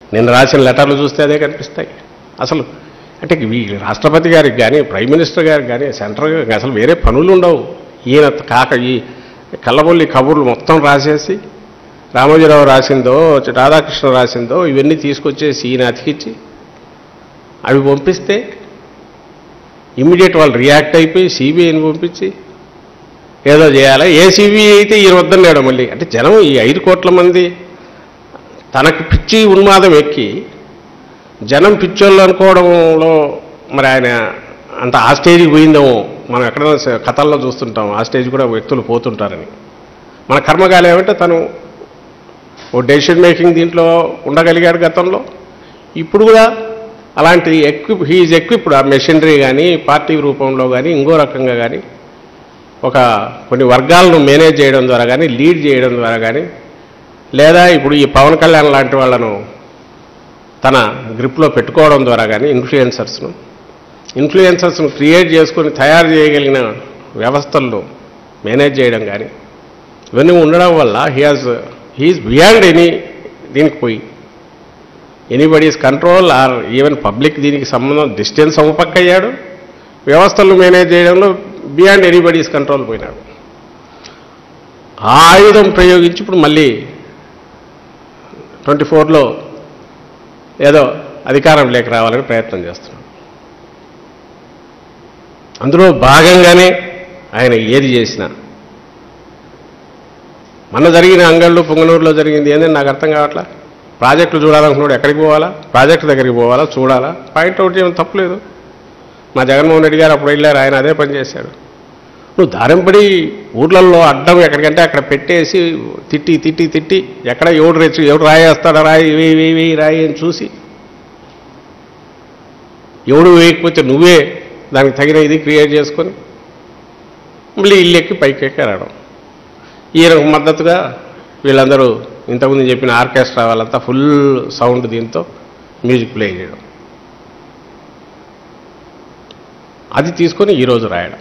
నేను రాసిన లెటర్లు చూస్తే అదే కనిపిస్తాయి అసలు అంటే ఈ రాష్ట్రపతి గారికి కానీ ప్రైమ్ మినిస్టర్ గారికి కానీ సెంట్రల్ గారికి అసలు వేరే పనులు ఉండవు ఈయన కాక ఈ కళ్ళబొల్లి కబుర్లు మొత్తం రాసేసి రామోజీరావు రాసిందో రాధాకృష్ణ రాసిందో ఇవన్నీ తీసుకొచ్చేసి ఈయన అతికిచ్చి అవి పంపిస్తే ఇమ్మీడియట్ వాళ్ళు రియాక్ట్ అయిపోయి సిబిఐని పంపించి ఏదో చేయాలి ఏ సిబిఐ అయితే ఈయన వద్దన్నాడు మళ్ళీ అంటే జనం ఈ ఐదు కోట్ల మంది తనకి పిచ్చి ఉన్మాదం ఎక్కి జనం పిచ్చోళ్ళు అనుకోవడంలో మరి ఆయన అంత ఆ స్టేజ్కి పోయిందేమో మనం ఎక్కడైనా స- కథల్లో చూస్తుంటాం ఆ స్టేజ్ కూడా వ్యక్తులు పోతుంటారని మన కర్మగాలి ఏమంటే తను ఓ డెసిషన్ మేకింగ్ దీంట్లో ఉండగలిగాడు గతంలో ఇప్పుడు కూడా అలాంటి ఎక్విప్ హీఈ్ ఎక్విప్డ్ ఆ మెషినరీ కానీ పార్టీ రూపంలో కానీ ఇంకో రకంగా కానీ ఒక కొన్ని వర్గాలను మేనేజ్ చేయడం ద్వారా కానీ లీడ్ చేయడం ద్వారా కానీ లేదా ఇప్పుడు ఈ పవన్ కళ్యాణ్ లాంటి వాళ్ళను తన గ్రిప్లో పెట్టుకోవడం ద్వారా కానీ ఇన్ఫ్లుయెన్సర్స్ను ఇన్ఫ్లుయెన్సర్స్ను క్రియేట్ చేసుకొని తయారు చేయగలిగిన వ్యవస్థలను మేనేజ్ చేయడం కానీ ఇవన్నీ ఉండడం వల్ల he has he is beyond any దీనికి పోయి anybody's control or even public దీనికి సంబంధం డిస్టెన్స్ ఒక పక్క అయ్యాడు వ్యవస్థలను మేనేజ్ చేయడంలో బియాండ్ ఎనీబడీస్ కంట్రోల్ పోయినాడు ఆ ఆయుధం ప్రయోగించి ఇప్పుడు మళ్ళీ ట్వంటీ ఫోర్లో ఏదో అధికారం లేక రావాలని ప్రయత్నం చేస్తున్నాడు అందులో భాగంగానే ఆయన ఏది చేసినా మొన్న జరిగిన అంగళ్ళు పొంగనూరులో జరిగింది ఏందని నాకు అర్థం కావట్లా ప్రాజెక్టులు చూడాలనుకున్నాడు ఎక్కడికి పోవాలా ప్రాజెక్టు దగ్గరికి పోవాలా చూడాలా పాయింట్ అవుట్ చేయడం తప్పలేదు మా జగన్మోహన్ రెడ్డి గారు అప్పుడు వెళ్ళారు ఆయన అదే పని చేశాడు నువ్వు దారింపడి ఊర్లలో అడ్డం ఎక్కడికంటే అక్కడ పెట్టేసి తిట్టి తిట్టి తిట్టి ఎక్కడ ఎవడు రెచ్చి ఎవడు రాయేస్తాడా రాయి వేయి వేయి వేయి రాయి అని చూసి ఎవడు వేయకపోతే నువ్వే దానికి తగిన ఇది క్రియేట్ చేసుకొని మళ్ళీ ఇల్లు ఎక్కి పైకి ఎక్కి రావడం ఈయనకు మద్దతుగా వీళ్ళందరూ ఇంతకుముందు చెప్పిన ఆర్కెస్ట్రా వాళ్ళంతా ఫుల్ సౌండ్ దీంతో మ్యూజిక్ ప్లే చేయడం అది తీసుకొని ఈరోజు రాయడం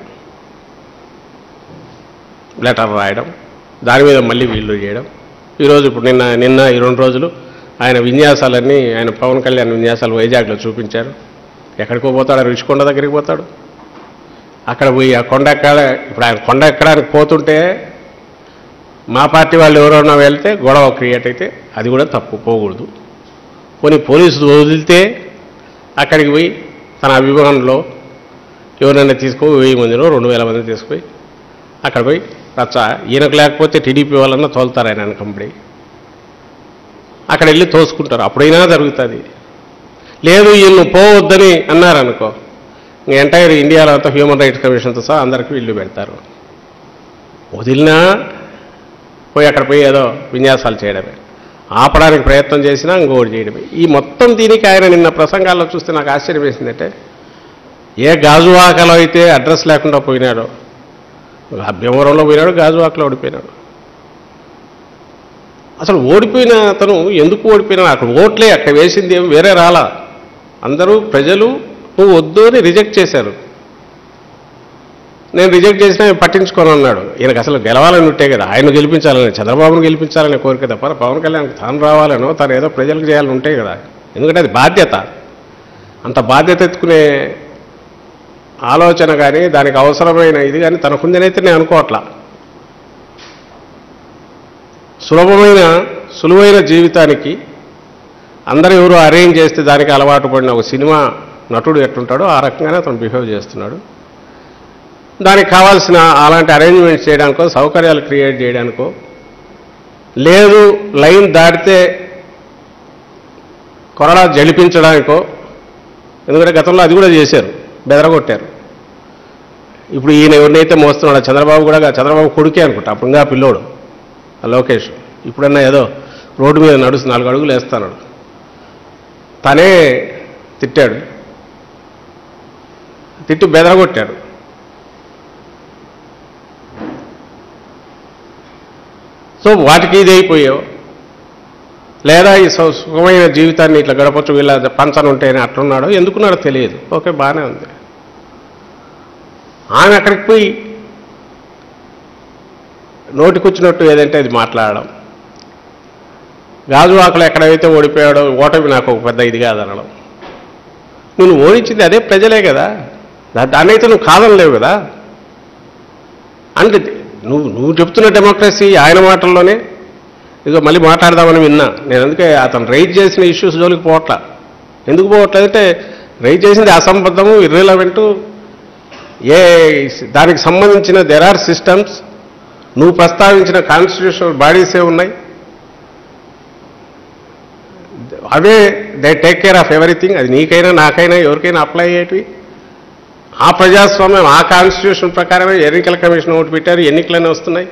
లెటర్ రాయడం దాని మీద మళ్ళీ వీళ్ళు చేయడం ఈరోజు ఇప్పుడు నిన్న నిన్న ఈ రెండు రోజులు ఆయన విన్యాసాలన్నీ ఆయన పవన్ కళ్యాణ్ విన్యాసాలు వైజాగ్లో చూపించారు ఎక్కడికో పోతాడు రుషికొండ దగ్గరికి పోతాడు అక్కడ పోయి ఆ కొండ ఎక్కడ ఇప్పుడు ఆయన కొండ ఎక్కడానికి పోతుంటే మా పార్టీ వాళ్ళు ఎవరైనా వెళ్తే గొడవ క్రియేట్ అయితే అది కూడా తప్పు పోకూడదు పోనీ పోలీసులు వదిలితే అక్కడికి పోయి తన అభిమానంలో ఎవరైనా తీసుకుపోయి వెయ్యి మందిలో రెండు వేల మంది తీసుకుపోయి అక్కడ పోయి రచ్చ ఈయనకు లేకపోతే టీడీపీ వాళ్ళన్నా తోలుతారు ఆయన వెనకంబడి అక్కడ వెళ్ళి తోసుకుంటారు అప్పుడైనా జరుగుతుంది లేదు ఈయన పోవద్దని అన్నారనుకో ఇంక ఎంటైర్ ఇండియాలో అంతా హ్యూమన్ రైట్స్ కమిషన్తో సహా అందరికీ ఇల్లు పెడతారు వదిలినా పోయి అక్కడ పోయి ఏదో విన్యాసాలు చేయడమే ఆపడానికి ప్రయత్నం చేసినా ఇంకోటి చేయడమే ఈ మొత్తం దీనికి ఆయన నిన్న ప్రసంగాల్లో చూస్తే నాకు ఆశ్చర్యం వేసిందంటే ఏ గాజువాకలో అయితే అడ్రస్ లేకుండా పోయినాడో భీమవరంలో పోయినాడు గాజువాకలో ఓడిపోయినాడు అసలు ఓడిపోయిన అతను ఎందుకు ఓడిపోయినా అక్కడ ఓట్లే అక్కడ వేసింది ఏం వేరే రాలా అందరూ ప్రజలు నువ్వు వద్దు అని రిజెక్ట్ చేశారు నేను రిజెక్ట్ చేసినా ఆయన పట్టించుకోను అన్నాడు ఈయనకు అసలు గెలవాలని ఉంటే కదా ఆయన గెలిపించాలని చంద్రబాబును గెలిపించాలనే కోరిక తప్ప పవన్ కళ్యాణ్ తాను రావాలనో తాను ఏదో ప్రజలకు చేయాలని ఉంటాయి కదా ఎందుకంటే అది బాధ్యత అంత బాధ్యత ఎత్తుకునే ఆలోచన కానీ దానికి అవసరమైన ఇది కానీ తనకుందనైతే నేను అనుకోవట్లా సులభమైన సులువైన జీవితానికి అందరూ ఎవరు అరేంజ్ చేస్తే దానికి అలవాటు పడిన ఒక సినిమా నటుడు ఎట్లుంటాడో ఆ రకంగానే అతను బిహేవ్ చేస్తున్నాడు దానికి కావాల్సిన అలాంటి అరేంజ్మెంట్స్ చేయడానికో సౌకర్యాలు క్రియేట్ చేయడానికో లేదు లైన్ దాటితే కొరడా జలిపించడానికో ఎందుకంటే గతంలో అది కూడా చేశారు బెదరగొట్టారు ఇప్పుడు ఈయన ఎవరినైతే మోస్తున్నాడో చంద్రబాబు కూడా చంద్రబాబు కొడుకే అనుకుంటా అప్పుడు ఇంకా పిల్లోడు ఆ లోకేష్ ఇప్పుడన్నా ఏదో రోడ్డు మీద నడుస్తు నాలుగు అడుగులు వేస్తాడు తనే తిట్టాడు తిట్టి బెదరగొట్టాడు సో వాటికి ఇది అయిపోయావు లేదా ఈ సు- సుఖమైన జీవితాన్ని ఇట్లా గడపచ్చు వీళ్ళ పంచను ఉంటేనే అట్లున్నాడో ఎందుకున్నాడో తెలియదు ఓకే బాగానే ఉంది ఆమె అక్కడికి పోయి నోటికొచ్చినట్టు ఏదంటే అది మాట్లాడడం గాజువాకలు ఎక్కడైతే ఓడిపోయాడో ఓటమి నాకు ఒక పెద్ద ఇది కాదనడం నేను ఓడించింది అదే ప్రజలే కదా దా- దాన్నైతే నువ్వు కాదనలేవు కదా అంటే నువ్వు నువ్వు చెప్తున్న డెమోక్రసీ ఆయన మాటల్లోనే ఇదిగో మళ్ళీ మాట్లాడదామని విన్నా నేను అందుకే అతను రైజ్ చేసిన ఇష్యూస్ జోలికి పోవట్లా ఎందుకు పోవట్లేదంటే రైజ్ చేసింది అసంబద్ధము ఇర్రెలవెంట్ ఏ దానికి సంబంధించిన దెర్ ఆర్ సిస్టమ్స్ నువ్వు ప్రస్తావించిన కాన్స్టిట్యూషనల్ బాడీసే ఉన్నాయి అవే they take care of everything అది నీకైనా నాకైనా ఎవరికైనా అప్లై అయ్యేటివి ఆ ప్రజాస్వామ్యం ఆ కాన్స్టిట్యూషన్ ప్రకారమే ఎన్నికల కమిషన్ ఒకటి పెట్టారు ఎన్నికలనే వస్తున్నాయి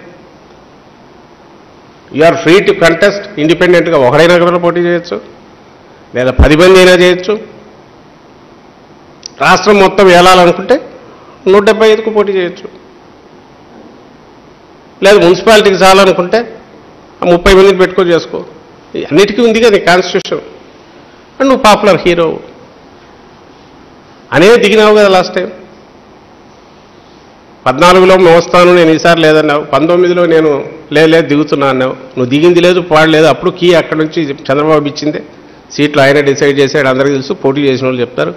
you are free to contest ఇండిపెండెంట్గా ఒకరైనా కూడా పోటీ చేయొచ్చు లేదా పది మంది అయినా చేయొచ్చు రాష్ట్రం మొత్తం ఏలాలనుకుంటే నూట డెబ్బై ఐదుకు పోటీ చేయొచ్చు లేదు మున్సిపాలిటీకి చాలనుకుంటే ఆ ముప్పై మందిని పెట్టుకొని చేసుకో ఈ అన్నిటికీ ఉంది కదా కాన్స్టిట్యూషన్ అండ్ నువ్వు పాపులర్ హీరో అనే దిగినావు కదా లాస్ట్ టైం పద్నాలుగులో మోస్తాను నేను ఈసారి లేదన్నావు పంతొమ్మిదిలో నేను లేదు లేదు దిగుతున్నా అన్నావు నువ్వు దిగింది లేదు పాడలేదు అప్పుడు కీ అక్కడ నుంచి చంద్రబాబు ఇచ్చిందే సీట్లు ఆయన డిసైడ్ చేశాడు అందరికీ తెలుసు పోటీ చేసిన వాళ్ళు చెప్తారు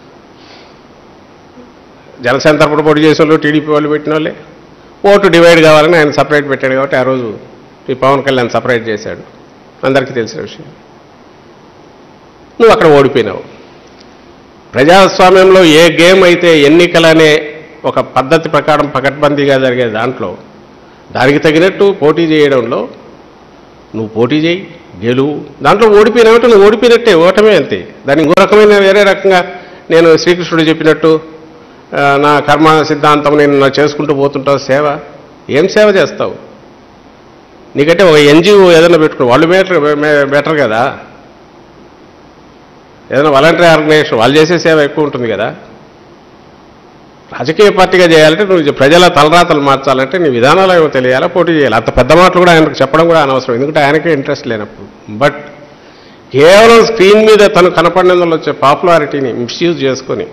జనసేన తరపున పోటీ చేసిన వాళ్ళు టీడీపీ వాళ్ళు పెట్టిన వాళ్ళే ఓటు డివైడ్ కావాలని ఆయన సపరేట్ పెట్టాడు కాబట్టి ఆ రోజు ఈ పవన్ కళ్యాణ్ సపరేట్ చేశాడు అందరికీ తెలిసిన విషయం నువ్వు అక్కడ ఓడిపోయినావు ప్రజాస్వామ్యంలో ఏ గేమ్ అయితే ఎన్నికలనే ఒక పద్ధతి ప్రకారం పకడ్బందీగా జరిగే దాంట్లో దానికి తగినట్టు పోటీ చేయడంలో నువ్వు పోటీ చేయి గెలువు దాంట్లో ఓడిపోయినావంటే నువ్వు ఓడిపోయినట్టే ఓటమే అంతే దాని ఇంకో రకమైన వేరే రకంగా నేను శ్రీకృష్ణుడు చెప్పినట్టు ఆ, నా కర్మ సిద్ధాంతం నేను నా చేసుకుంటూ పోతుంటావు సేవ ఏం సేవ చేస్తావు నీకంటే ఒక ఎన్జిఓ ఏదైనా పెట్టుకో వాళ్ళు బెటర్ బెటర్ కదా ఏదైనా వాలంటరీ ఆర్గనైజేషన్ వాళ్ళు చేసే సేవ ఎక్కువ ఉంటుంది కదా రాజకీయ పార్టీగా చేయాలంటే నువ్వు ప్రజల తలరాతలు మార్చాలంటే నీ విధానాలు ఏమో తెలియాలా పోటీ చేయాలి అంత పెద్ద మాటలు కూడా ఆయనకు చెప్పడం కూడా అనవసరం ఎందుకంటే ఆయనకే ఇంట్రెస్ట్ లేనప్పుడు బట్ కేవలం స్క్రీన్ మీద తను కనపడినందులో వచ్చే పాపులారిటీని మిస్యూజ్ చేసుకొని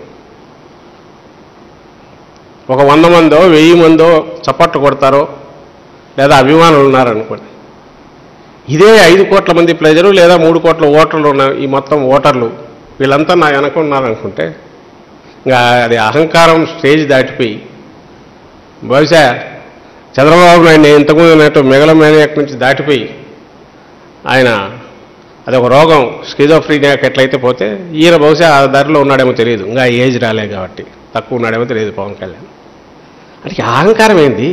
ఒక వంద మందో వెయ్యి మందో చప్పట్లు కొడతారో లేదా అభిమానులు ఉన్నారనుకోండి ఇదే ఐదు కోట్ల మంది ప్రజలు లేదా మూడు కోట్ల ఓటర్లు ఉన్న ఈ మొత్తం ఓటర్లు వీళ్ళంతా నా వెనక ఉన్నారనుకుంటే ఇంకా అది అహంకారం స్టేజ్ దాటిపోయి బహుశా చంద్రబాబు నాయుడు నేను ఇంతకుముందు అన్నట్టు మెగలమేనియాక్ నుంచి దాటిపోయి ఆయన అది ఒక రోగం స్కిజోఫ్రీనియాకి ఎట్లయితే పోతే ఈయన బహుశా ఆ దారిలో ఉన్నాడేమో తెలియదు ఇంకా ఏజ్ రాలే కాబట్టి తక్కువ ఉన్నాడేమో తెలియదు పవన్ కళ్యాణ్ అంటే ఈ అహంకారం ఏంది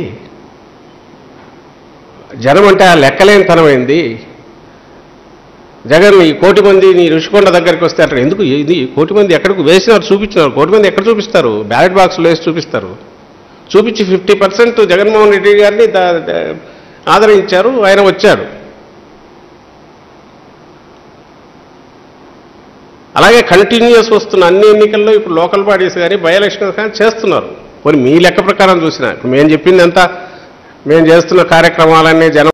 జనం అంటే ఆ లెక్కలేనితనం ఏంది జగన్ ఈ కోటి మంది నీ ఋషికొండ దగ్గరికి వస్తే అక్కడ ఎందుకు ఇది కోటి మంది ఎక్కడికి వేసినారు చూపించినారు కోటి మంది ఎక్కడ చూపిస్తారు బ్యాలెట్ బాక్స్లో వేసి చూపిస్తారు చూపించి ఫిఫ్టీ పర్సెంట్ జగన్మోహన్ రెడ్డి గారిని దా- దా- ఆదరించారు ఆయన వచ్చాడు అలాగే కంటిన్యూస్ వస్తున్న అన్ని ఎన్నికల్లో ఇప్పుడు లోకల్ బాడీస్ కానీ బై ఎలక్షన్స్ కానీ చేస్తున్నారు పోనీ మీ లెక్క ప్రకారం చూసినా ఇప్పుడు మేము చెప్పింది అంతా మేము చేస్తున్న కార్యక్రమాలన్నీ జనం